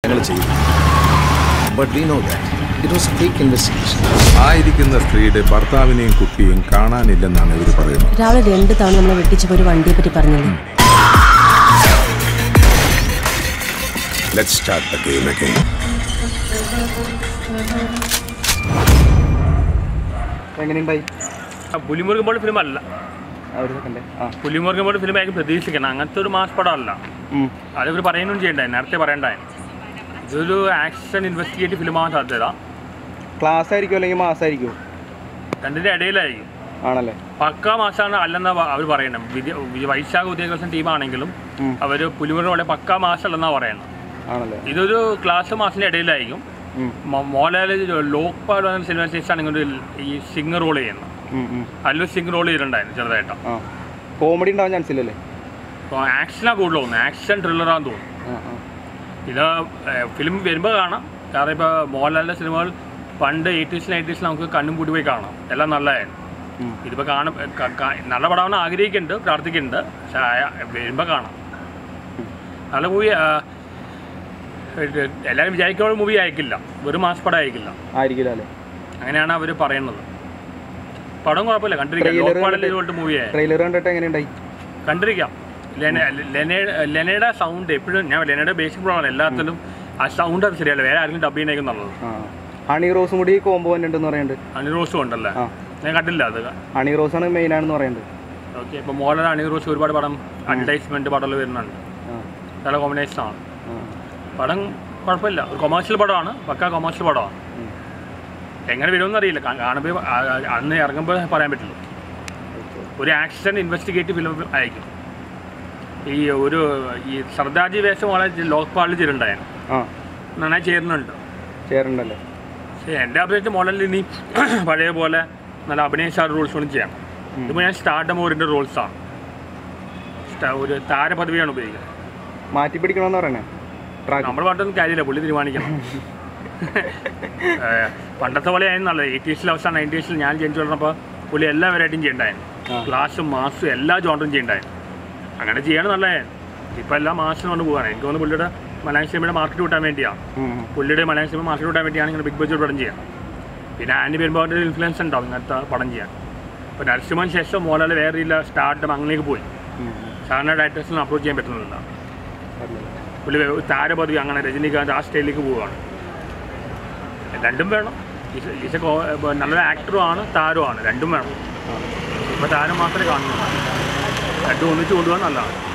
ഞങ്ങൾ ചെയ്തു but we know that it was a fake investigation ആയിരിക്കുന്ന സ്ത്രീയുടെ ഭർത്താവിനെയും കുട്ടിയെയും കാണാനില്ലെന്നാണ് ഇവർ പറയുന്നത് രാവിലെ രണ്ട് തവണ നമ്മളെ വെട്ടിച്ചപ്പോൾ ഒരു വണ്ടിയെ പറ്റി പറഞ്ഞില്ലേ let start the game again എങ്ങനെയുണ്ടായി പുലിമുരുകൻ പോലെ ഫിലിം അല്ല ആ ഒരു സെക്കൻഡ് ആ പുലിമുരുകൻ പോലെ ഫിലിം ആയിരിക്കും പ്രതീക്ഷിക്കണം അങ്ങനത്തെ ഒരു മാസ് പടം അല്ല ഉം. അത് ഇവർ പറയുകയും ചെയ്യണ്ടായി നേരത്തെ പറയണ്ടായി ഇതൊരു ആക്ഷൻ ഇൻവെസ്റ്റിഗേറ്റീവ് ഫിലിമാകാൻ സാധ്യത ക്ലാസ് ആയിരിക്കും അല്ലെങ്കിൽ മാസമായിരിക്കും രണ്ടിൻ്റെ ഇടയിലായിരിക്കും ആണല്ലേ പക്കാ മാസമാണ് അല്ലെന്നാ അവർ പറയണം വിദ്യ വി- വൈശാഖ ഉദ്യോഗസ്ഥൻ ടീമാണെങ്കിലും ഉം. അവർ പുലിമുരുകൻ പോലെ പക്കാ മാസം അല്ലെന്നാ പറയുന്നത് ആണല്ലേ ഇതൊരു ക്ലാസ് മാസത്തിൻ്റെ ഇടയിലായിരിക്കും ഉം. മോ- മോഹൻലാൽ ലോക്പാൽ എന്ന സിനിമ ആണെങ്കിൽ ഒരു ഈ സിംഗ് റോൾ ചെയ്യുന്നത് ഉം, ഉം. അതിലൊരു സിംഗ് റോൾ ചെയ്തിട്ടുണ്ടായിരുന്നു ചെറുതായിട്ട് ആ കോമഡി ഉണ്ടാവാൻ ചാൻസ് ഇല്ലല്ലേ അപ്പോൾ ആക്ഷനാണ് കൂടുതൽ തോന്നുന്നത് ആക്ഷൻ ത്രില്ലറാന്ന് തോന്നുന്നു ആ ആ ഇത് ഫിലിം വരുമ്പോൾ കാണാം കാരണം ഇപ്പോൾ മോഹൻലാലിൻ്റെ സിനിമകൾ പണ്ട് എയ്റ്റീസ് നയൻറ്റീസിൽ നമുക്ക് കണ്ണും പൂട്ടി പോയി കാണാം എല്ലാം നല്ലതായിരുന്നു ഉം. ഇതിപ്പോൾ കാണും ക- ക- നല്ല പടമാണെന്ന് ആഗ്രഹിക്കുന്നുണ്ട് പ്രാർത്ഥിക്കുന്നുണ്ട് പക്ഷേ ആ- വരുമ്പോൾ കാണാം നല്ല മൂവി എല്ലാവരും വിചാരിക്കുന്ന മൂവി അയക്കില്ല വെറും മാസ് പടം അയക്കില്ല ആയിരിക്കില്ല അല്ലേ അങ്ങനെയാണ് അവർ പറയുന്നത് പടം കുഴപ്പമില്ല കണ്ടിരിക്കാം Trailer ലോക്പാലിൽ കണ്ടിട്ട് ഇതുപോലത്തെ മൂവിയായി ട്രെയിലർ കണ്ടിട്ട് എങ്ങനെയുണ്ടായി കണ്ടിരിക്കാം ലെന ലെന- ലെനയുടെ സൗണ്ട് എപ്പോഴും ഞാൻ ലെനയുടെ ബേസിക് പ്രോബ്ലം എല്ലാത്തിലും ആ സൗണ്ട് അത് ശരിയല്ല വേറെ ആരെങ്കിലും ഡബ് ചെയ്യുന്നേക്കുന്നുള്ളത് ആ ഹണി റോസും കൂടി കോംബോ ഉണ്ടെന്ന് പറയുന്നുണ്ട് അണിറോസും ഉണ്ടല്ലേ ആ ഞാൻ കണ്ടില്ല അത് ഹണി റോസാണ് മെയിൻ ആണെന്ന് പറയുന്നുണ്ട് ഓക്കെ ഇപ്പോൾ മോഹൻലാൽ അണിറോസ് ഒരുപാട് പടം അഡ്വർടൈസ്മെൻറ്റ് പടങ്ങൾ വരുന്നുണ്ട് ആ നല്ല കോമ്പിനേഷനാണ് ആ പടം കുഴപ്പമില്ല ഒരു കൊമേഴ്ഷ്യൽ പടമാണ് പക്ക കൊമേഴ്ഷ്യൽ പടമാണ് ഉം. എങ്ങനെ വരുമെന്ന് അറിയില്ല കാ- കാണുമ്പോൾ ആ- ആ- അന്ന് ഇറങ്ങുമ്പോൾ പറയാൻ പറ്റില്ല ഓക്കെ ഒരു ആക്ഷൻ ഇൻവെസ്റ്റിഗേറ്റീവ് ഫിലിം ആയിരിക്കും ഈ ഒരു ഈ സർദാർജി വേഷം വളരെ ലോക്പാലിൽ ചെയ്തിട്ടുണ്ടായിരുന്നു ആ നന്നായി ചേരുന്നുണ്ട് ചേരുന്നുണ്ടല്ലേ പക്ഷേ എൻ്റെ അഭിപ്രായത്തിൽ മോഡലിൽ ഇനി പഴയ പോലെ നല്ല അഭിനയിച്ച റോൾസ് ഒന്നും ചെയ്യാം ഇതിപ്പോൾ ഞാൻ സ്റ്റാർട്ട് മോറിൻ്റെ റോൾസാണ് ഒരു താരപദവിയാണ് ഉപയോഗിക്കുന്നത് മാറ്റി പിടിക്കണമെന്ന് പറയണേ ട്രാക്ക് നമ്മൾ പണ്ടൊന്നും കാര്യമില്ല പുള്ളി തീരുമാനിക്കണം ഏഹ്, പണ്ടത്തെ പോലെ ആയിരുന്നല്ല എയ്റ്റീസിൽ അവസാനം നയൻറ്റീസിൽ ഞാൻ ജനിച്ചു വളർന്നപ്പോൾ പുള്ളി എല്ലാ വെറൈറ്റിയും ചെയ്യണ്ടായിരുന്നു ആ. ക്ലാസ്സും മാസും എല്ലാ ജോണ്ടറും ചെയ്യണ്ടായിരുന്നു അങ്ങനെ ചെയ്യണം നല്ലതായിരുന്നു ഇപ്പം എല്ലാം മാസിന് കൊണ്ട് പോകാണ് എനിക്ക് തോന്നുന്നു പുള്ളിയുടെ മലയാള സിനിമയുടെ മാർക്കറ്റ് കൂട്ടാൻ വേണ്ടിയാണ് ഉം. പുള്ളിയുടെ മലയാള സിനിമ മാർക്കറ്റ് കൂട്ടാൻ വേണ്ടിയാണ് ഇങ്ങനെ ബിഗ് ബഡ്ജറ്റ് പടം ചെയ്യാം പിന്നെ ആൻറ്റി വരുമ്പോൾ ഒരു ഇൻഫ്ലുവൻസ് ഉണ്ടാവും ഇങ്ങനത്തെ പടം ചെയ്യാൻ ഇപ്പോൾ നരസിംഹന് ശേഷം മോഹൻലാൽ വേറെ ഇല്ല സ്റ്റാർട്ടും അങ്ങനെയൊക്കെ പോയി ഉം. സാധാരണ ഡയറക്ടേഴ്സിനും അപ്രോച്ച് ചെയ്യാൻ പറ്റുന്നില്ല പറഞ്ഞത്. പുള്ളി വേ- താരപദവി അങ്ങനെ രജനീകാന്ത് ആ സ്റ്റൈലിലേക്ക് പോവുകയാണ് രണ്ടും വേണം ഈസ് ഈസ് കോ- ഇപ്പൊ നല്ലൊരു ആക്ടറുമാണ് താരവുമാണ് രണ്ടും വേണം ഇപ്പോൾ താരം മാത്രമേ കാണുന്നുള്ളൂ രണ്ടും ഒന്നിച്ച് കൊണ്ടുപോകാൻ നല്ലതാണ്